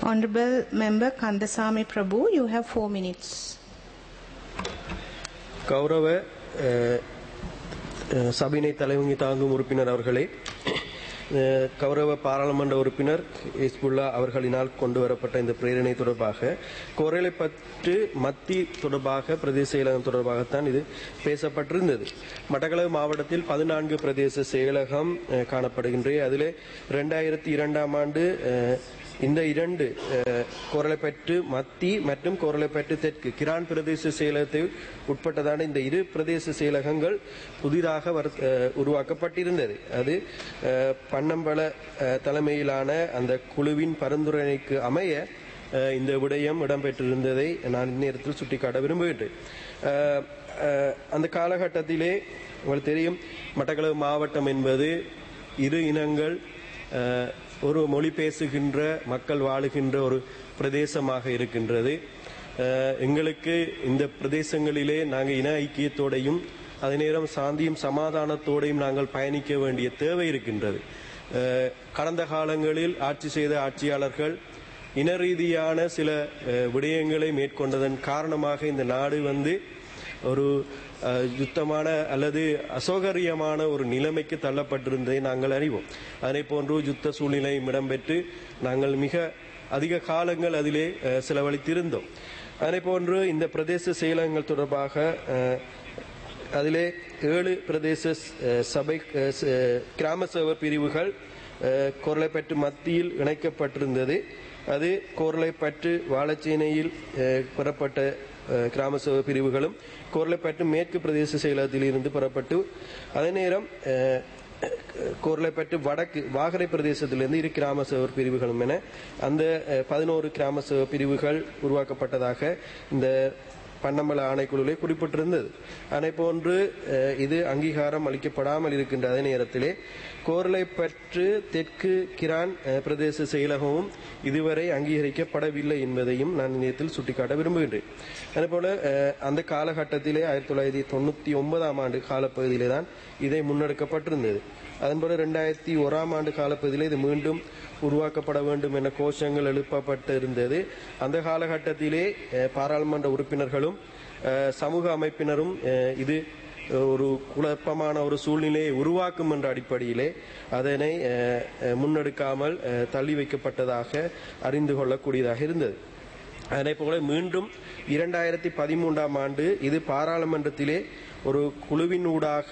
Honorable Member Kandasamy Prabhu, you have four minutes. கௌரவ அஹ், அஹ், சபையினை தலைவங்கி தாங்கும் உறுப்பினர் அவர்களே அஹ், கௌரவ பாராளுமன்ற உறுப்பினர் இஸ்புல்லா அவர்களினால் கொண்டு வரப்பட்ட இந்த பிரேரணை தொடர்பாக கோரளைப்பற்று மத்தி தொடர்பாக பிரதேச செயலகம் தொடர்பாகத்தான் இது பேசப்பட்டிருந்தது மட்டக்களப்பு மாவட்டத்தில் பதினான்கு பிரதேச செயலகம் அஹ், காணப்படுகின்றது அதிலே இரண்டாயிரத்தி இரண்டாம் ஆண்டு அஹ், இந்த இரண்டு அஹ், கோரளைப்பற்று மத்தி மற்றும் கோரளைப்பற்று தெற்கு கிரான் பிரதேச செயலகத்தை உட்பட்டதான இந்த இரு பிரதேச செயலகங்கள் புதிதாக வர- அஹ், உருவாக்கப்பட்டிருந்தது அது அஹ், பன்னம்பல அஹ், தலைமையிலான அந்த குழுவின் பரிந்துரைக்கு அமைய அஹ், இந்த விடயம் இடம்பெற்றிருந்ததை நான் இந்நேரத்தில் சுட்டிக்காட்ட விரும்புகின்றேன் அஹ், அஹ், அந்த காலகட்டத்திலே உங்களுக்கு தெரியும் மட்டக்களப்பு மாவட்டம் என்பது இரு இனங்கள் அஹ், ஒரு மொழி பேசுகின்ற மக்கள் வாழுகின்ற ஒரு பிரதேசமாக இருக்கின்றது அஹ், எங்களுக்கு இந்த பிரதேசங்களிலே நாங்கள் இன ஐக்கியத்தோடையும் அதே நேரம் சாந்தியும் சமாதானத்தோடையும் நாங்கள் பயணிக்க வேண்டிய தேவை இருக்கின்றது அஹ், கடந்த காலங்களில் ஆட்சி செய்த ஆட்சியாளர்கள் இன ரீதியான சில அஹ், விடயங்களை மேற்கொண்டதன் காரணமாக இந்த நாடு வந்து ஒரு அஹ், யுத்தமான அல்லது அசௌகரியமான ஒரு நிலைமைக்கு தள்ளப்பட்டிருந்ததை நாங்கள் அறிவோம் அதனை போன்று யுத்த சூழ்நிலையும் இடம்பெற்று நாங்கள் மிக அதிக காலங்கள் அதிலே அஹ், செலவழித்திருந்தோம் அதனை போன்று இந்த பிரதேச செயலகங்கள் தொடர்பாக அஹ், அதிலே ஏழு பிரதேச அஹ், சபை அஹ், ச- கிராம சேவை பிரிவுகள் அஹ், கோரளைப்பற்று மத்தியில் இணைக்கப்பட்டிருந்தது அது கோரளைப்பற்று வாழச்சேனையில் அஹ், பெறப்பட்ட அஹ், கிராம சேவை பிரிவுகளும் கோரளைப்பற்று மேற்கு பிரதேச செயலகத்தில் இருந்து பெறப்பட்டு அதே நேரம் அஹ், கோரளைப்பற்று வடக்கு வாகரை பிரதேசத்திலிருந்து இரு கிராம சேவை பிரிவுகளும் என அந்த பதினோரு கிராம சேவை பிரிவுகள் உருவாக்கப்பட்டதாக இந்த பன்னம்பல ஆணைக்குழுவிலே குறிப்பிட்டிருந்தது அதனை போன்று அஹ், இது அங்கீகாரம் அளிக்கப்படாமல் இருக்கின்ற அதே நேரத்திலே கோரளைப்பற்று தெற்கு கிரான் அஹ், பிரதேச செயலகமும் இதுவரை அங்கீகரிக்கப்படவில்லை என்பதையும் நான் நேரத்தில் சுட்டிக்காட்ட விரும்புகின்றேன் அதேபோல அஹ், அந்த காலகட்டத்திலே ஆயிரத்தி தொள்ளாயிரத்தி தொண்ணூத்தி ஒன்பதாம் ஆண்டு காலப்பகுதியிலே தான் இதை முன்னெடுக்கப்பட்டிருந்தது அதன்போல இரண்டாயிரத்தி ஓராம் ஆண்டு காலப்பகுதியில் இது மீண்டும் உருவாக்கப்பட வேண்டும் என கோஷங்கள் எழுப்பப்பட்டு இருந்தது அந்த காலகட்டத்திலே அஹ், பாராளுமன்ற உறுப்பினர்களும் அஹ், சமூக அமைப்பினரும் அஹ், இது ஒரு குழப்பமான ஒரு சூழ்நிலையை உருவாக்கும் என்ற அடிப்படையிலே அதனை அஹ், அஹ், முன்னெடுக்காமல் அஹ், தள்ளி வைக்கப்பட்டதாக அறிந்து கொள்ளக்கூடியதாக இருந்தது அதே போல மீண்டும் இரண்டாயிரத்தி பதிமூன்றாம் ஆண்டு இது பாராளுமன்றத்திலே ஒரு குழுவின் ஊடாக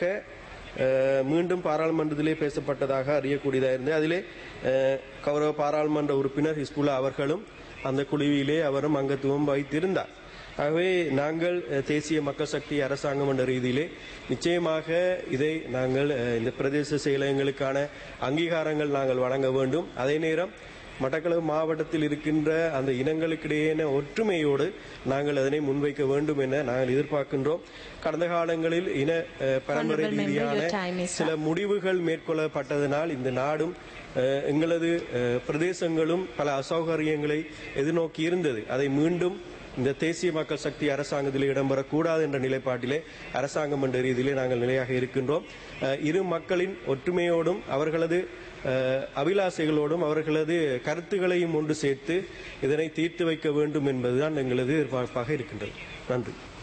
அஹ், மீண்டும் பாராளுமன்றத்திலே பேசப்பட்டதாக அறியக்கூடியதாக இருந்தது அதிலே அஹ், கௌரவ பாராளுமன்ற உறுப்பினர் ஹிஸ்புல்லா அவர்களும் அந்த குழுவிலே அவரும் அங்கத்துவம் வைத்திருந்தார் ஆகவே நாங்கள் அஹ், தேசிய மக்கள் சக்தி அரசாங்கம் என்ற ரீதியிலே நிச்சயமாக இதை நாங்கள் அஹ், இந்த பிரதேச செயலகங்களுக்கான அங்கீகாரங்கள் நாங்கள் வழங்க வேண்டும் அதே நேரம் மட்டக்களப்பு மாவட்டத்தில் இருக்கின்ற அந்த இனங்களுக்கிடையேன ஒற்றுமையோடு நாங்கள் அதனை முன்வைக்க வேண்டும் என நாங்கள் எதிர்பார்க்கின்றோம் கடந்த காலங்களில் இன அஹ், பரம்பரை Honorable member, ரீதியான your time is சில முடிவுகள் மேற்கொள்ளப்பட்டதனால் இந்த நாடும் அஹ், எங்களது அஹ், பிரதேசங்களும் பல அசௌகரியங்களை எதிர்நோக்கி இருந்தது அதை மீண்டும் இந்த தேசிய மக்கள் சக்தி அரசாங்கத்தில் இடம்பெறக்கூடாது என்ற நிலைப்பாட்டிலே அரசாங்கம் என்ற ரீதியிலே நாங்கள் நிலையாக இருக்கின்றோம் அஹ், இரு மக்களின் ஒற்றுமையோடும் அவர்களது அஹ், அபிலாசைகளோடும் அவர்களது கருத்துக்களையும் ஒன்று சேர்த்து இதனை தீர்த்து வைக்க வேண்டும் என்பதுதான் எங்களது எதிர்பார்ப்பாக இருக்கின்றது நன்றி